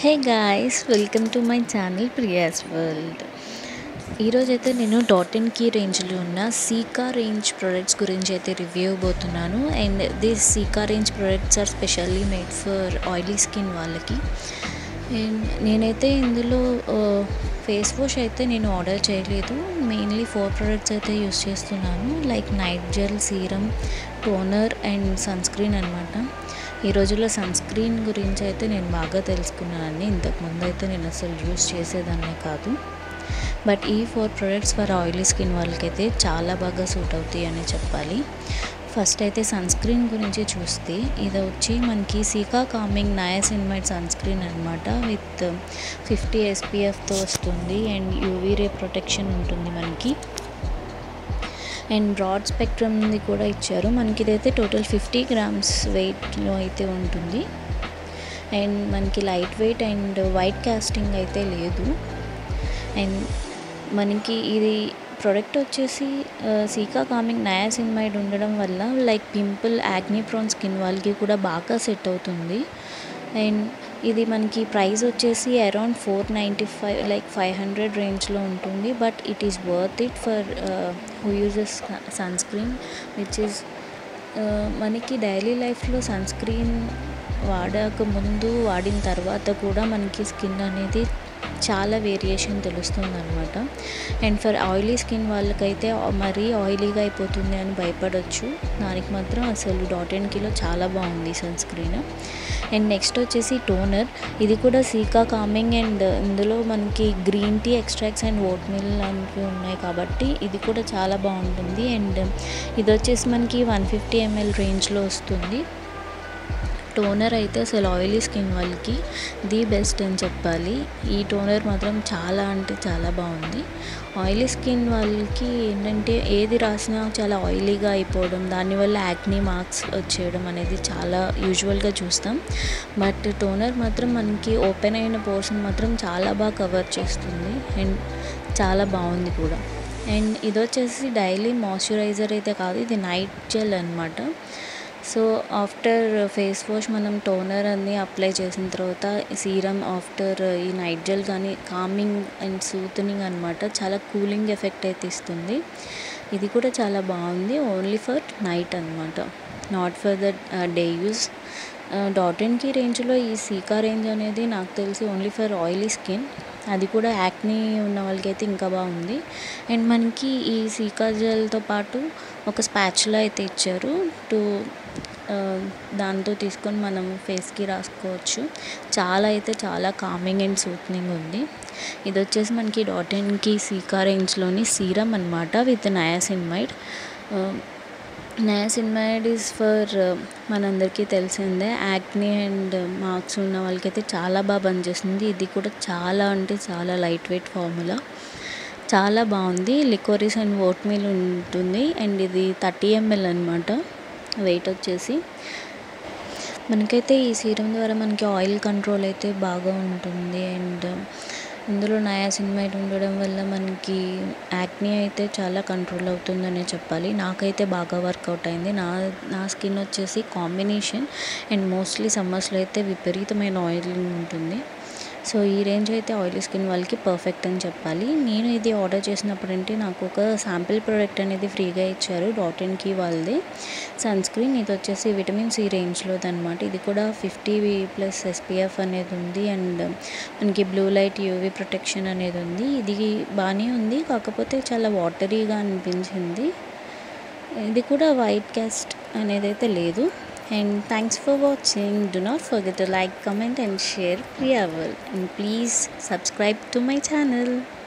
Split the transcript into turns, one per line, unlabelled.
hey guys welcome to my channel Priya's world ఈరోజు అయితే నేను డాట్ అండ్ కీ రేంజ్లో ఉన్న సీకా రేంజ్ ప్రొడక్ట్స్ గురించి అయితే రివ్యూ ఇవ్వబోతున్నాను and this cica range products are specially made for oily skin వాళ్ళకి అండ్ నేనైతే ఇందులో ఫేస్ వాష్ అయితే నేను ఆర్డర్ చేయలేదు మెయిన్లీ ఫోర్ ప్రొడక్ట్స్ అయితే యూస్ చేస్తున్నాను like night gel serum toner and sunscreen అనమాట ఈ రోజుల్లో సన్ స్క్రీన్ గురించి అయితే నేను బాగా తెలుసుకున్నానండి ఇంతకుముందు అయితే నేను అసలు యూస్ చేసేదాన్నే కాదు బట్ ఈ four products for oily skin వాళ్ళకైతే చాలా బాగా సూట్ అవుతాయి అని చెప్పాలి ఫస్ట్ అయితే సన్ స్క్రీన్ గురించి చూస్తే ఇది వచ్చి మనకి cica calming niacinamide sunscreen అనమాట విత్ ఫిఫ్టీ ఎస్పీఎఫ్తో వస్తుంది అండ్ యూవీ రే ప్రొటెక్షన్ ఉంటుంది మనకి అండ్ బ్రాడ్ స్పెక్ట్రమ్ది కూడా ఇచ్చారు మనకి ఇదైతే టోటల్ ఫిఫ్టీ గ్రామ్స్ వెయిట్లో అయితే ఉంటుంది అండ్ మనకి lightweight and white casting అయితే లేదు అండ్ మనకి ఇది ప్రోడక్ట్ వచ్చేసి సీకా కామింగ్ నయాసిన్మైడ్ ఉండడం వల్ల like pimple acne prone skin వాళ్ళకి కూడా బాగా సెట్ అవుతుంది అండ్ ఇది మనకి ప్రైస్ వచ్చేసి around four ninety five like five hundred రేంజ్లో ఉంటుంది but it is worth it for who uses sunscreen which is మనకి డైలీ లైఫ్లో సన్ స్క్రీన్ వాడక ముందు వాడిన తర్వాత కూడా మనకి స్కిన్ అనేది చాలా వేరియేషన్ తెలుస్తుంది అనమాట అండ్ ఫర్ ఆయిలీ స్కిన్ వాళ్ళకైతే మరీ ఆయిలీగా అయిపోతుంది అని భయపడవచ్చు దానికి మాత్రం అసలు డాట్ అండ్ కిలో చాలా బాగుంది సన్ స్క్రీన్ అండ్ నెక్స్ట్ వచ్చేసి టోనర్ ఇది కూడా సీకా కామింగ్ అండ్ ఇందులో మనకి green tea extracts and oatmeal లాంటివి ఉన్నాయి కాబట్టి ఇది కూడా చాలా బాగుంటుంది అండ్ ఇది వచ్చేసి మనకి వన్ ఫిఫ్టీ ఎంఎల్ రేంజ్లో వస్తుంది టోనర్ అయితే అసలు ఆయిలీ స్కిన్ వాళ్ళకి ది బెస్ట్ అని చెప్పాలి ఈ టోనర్ మాత్రం చాలా అంటే చాలా బాగుంది ఆయిలీ స్కిన్ వాళ్ళకి ఏంటంటే ఏది రాసినా చాలా ఆయిలీగా అయిపోవడం దానివల్ల యాక్నీ మార్క్స్ వచ్చేయడం అనేది చాలా యూజువల్గా చూస్తాం బట్ టోనర్ మాత్రం మనకి ఓపెన్ అయిన పోర్షన్ మాత్రం చాలా బాగా కవర్ చేస్తుంది అండ్ చాలా బాగుంది కూడా అండ్ ఇది వచ్చేసి డైలీ మాయిశ్చరైజర్ అయితే కాదు ఇది నైట్ జెల్ అనమాట సో ఆఫ్టర్ ఫేస్ వాష్ మనం టోనర్ అన్ని అప్లై చేసిన తర్వాత సీరం ఆఫ్టర్ ఈ నైట్ జెల్ కానీ కామింగ్ అండ్ సూతనింగ్ అనమాట చాలా కూలింగ్ ఎఫెక్ట్ అయితే ఇస్తుంది ఇది కూడా చాలా బాగుంది ఓన్లీ ఫర్ నైట్ అనమాట not for the day use Dot and Key రేంజ్లో ఈ సీకా రేంజ్ అనేది నాకు తెలిసి ఓన్లీ ఫర్ ఆయిలీ స్కిన్ అది కూడా యాక్నీ ఉన్న వాళ్ళకైతే ఇంకా బాగుంది అండ్ మనకి ఈ సీకా జెల్తో పాటు ఒక స్పాచ్లా అయితే ఇచ్చారు టు దాంతో తీసుకొని మనం ఫేస్కి రాసుకోవచ్చు చాలా అయితే చాలా కామింగ్ అండ్ సూత్నింగ్ ఉంది ఇది వచ్చేసి మనకి డాట్ అండ్కి సీకా రేంజ్లోని సీరం అనమాట with niacinamide niacinamide is for మనందరికీ తెలిసిందే యాక్నీ అండ్ మార్క్స్ ఉన్న వాళ్ళకైతే చాలా బాగా పనిచేస్తుంది ఇది కూడా చాలా అంటే చాలా లైట్ వెయిట్ ఫార్ములా చాలా బాగుంది లికోరిస్ అండ్ ఓట్ మీల్ ఉంటుంది అండ్ ఇది థర్టీ ఎంఎల్ అనమాట వెయిట్ వచ్చేసి మనకైతే ఈ సీరం ద్వారా మనకి ఆయిల్ కంట్రోల్ అయితే బాగా ఉంటుంది అండ్ ఇందులో నయాసిన్మైడ్ ఉండడం వల్ల మనకి యాక్నీ అయితే చాలా కంట్రోల్ అవుతుందనే చెప్పాలి నాకైతే బాగా వర్కౌట్ అయింది నా నా స్కిన్ వచ్చేసి కాంబినేషన్ అండ్ మోస్ట్లీ సమ్మర్స్లో అయితే విపరీతమైన ఆయిలింగ్ ఉంటుంది సో ఈ రేంజ్ అయితే ఆయిలీ స్కిన్ వాళ్ళకి పర్ఫెక్ట్ అని చెప్పాలి నేను ఇది ఆర్డర్ చేసినప్పుడు అంటే నాకు ఒక శాంపిల్ ప్రోడక్ట్ అనేది ఫ్రీగా ఇచ్చారు డాట్ అండ్ కీ వాళ్ళది సన్ స్క్రీన్ ఇది వచ్చేసి విటమిన్ సి రేంజ్లోది అనమాట ఇది కూడా ఫిఫ్టీ ప్లస్ ఎస్పీఎఫ్ అనేది ఉంది అండ్ మనకి బ్లూ లైట్ యూవీ ప్రొటెక్షన్ అనేది ఉంది ఇది బాగానే ఉంది కాకపోతే చాలా వాటరీగా అనిపించింది ఇది కూడా వైట్ క్యాస్ట్ అనేది అయితే లేదు and thanks for watching do not forget to like comment and share Priya World and please subscribe to my channel